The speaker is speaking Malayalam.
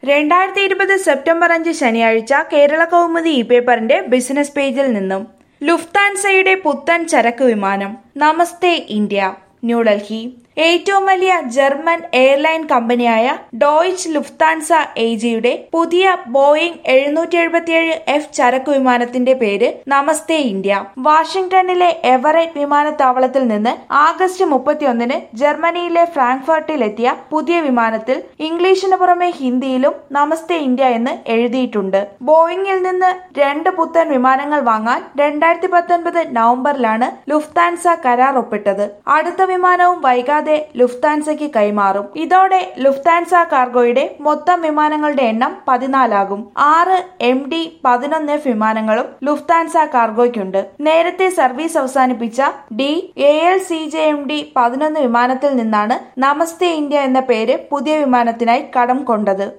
രണ്ടായിരത്തി ഇരുപത് സെപ്റ്റംബർ അഞ്ച് ശനിയാഴ്ച കേരള കൗമുദി ഇ പേപ്പറിന്റെ ബിസിനസ് പേജിൽ നിന്നും ലുഫ്താൻസയുടെ പുത്തൻ ചരക്ക് വിമാനം നമസ്തേ ഇന്ത്യ ന്യൂഡൽഹി ഏറ്റവും വലിയ ജർമ്മൻ എയർലൈൻ കമ്പനിയായ ഡോയിച്ച് ലുഫ്താൻസ ഏജിയുടെ പുതിയ ബോയിംഗ് എഴുന്നൂറ്റി എഴുപത്തിയേഴ് എഫ് ചരക്ക് വിമാനത്തിന്റെ പേര് നമസ്തേ ഇന്ത്യ വാഷിംഗ്ടണിലെ എവറേറ്റ് വിമാനത്താവളത്തിൽ നിന്ന് ആഗസ്റ്റ് മുപ്പത്തിയൊന്നിന് ജർമ്മനിയിലെ ഫ്രാങ്ക്ഫർട്ടിലെത്തിയ പുതിയ വിമാനത്തിൽ ഇംഗ്ലീഷിന് പുറമെ ഹിന്ദിയിലും നമസ്തേ ഇന്ത്യ എന്ന് എഴുതിയിട്ടുണ്ട് ബോയിങ്ങിൽ നിന്ന് രണ്ട് പുത്തൻ വിമാനങ്ങൾ വാങ്ങാൻ രണ്ടായിരത്തി പത്തൊൻപത് നവംബറിലാണ് ലുഫ്താൻസ കരാർ ഒപ്പിട്ടത് അടുത്ത വിമാനവും വൈകാതെ ലുഫ്താൻസയ്ക്ക് കൈമാറും ഇതോടെ ലുഫ്താൻസ കാർഗോയുടെ മൊത്തം വിമാനങ്ങളുടെ എണ്ണം പതിനാലാകും ആറ് എം ഡി പതിനൊന്ന് എഫ് വിമാനങ്ങളും ലുഫ്താൻസ കാർഗോയ്ക്കുണ്ട് നേരത്തെ സർവീസ് അവസാനിപ്പിച്ച D A L C J M D പതിനൊന്ന് വിമാനത്തിൽ നിന്നാണ് നമസ്തേ ഇന്ത്യ എന്ന പേര് പുതിയ വിമാനത്തിനായി കടം കൊണ്ടത്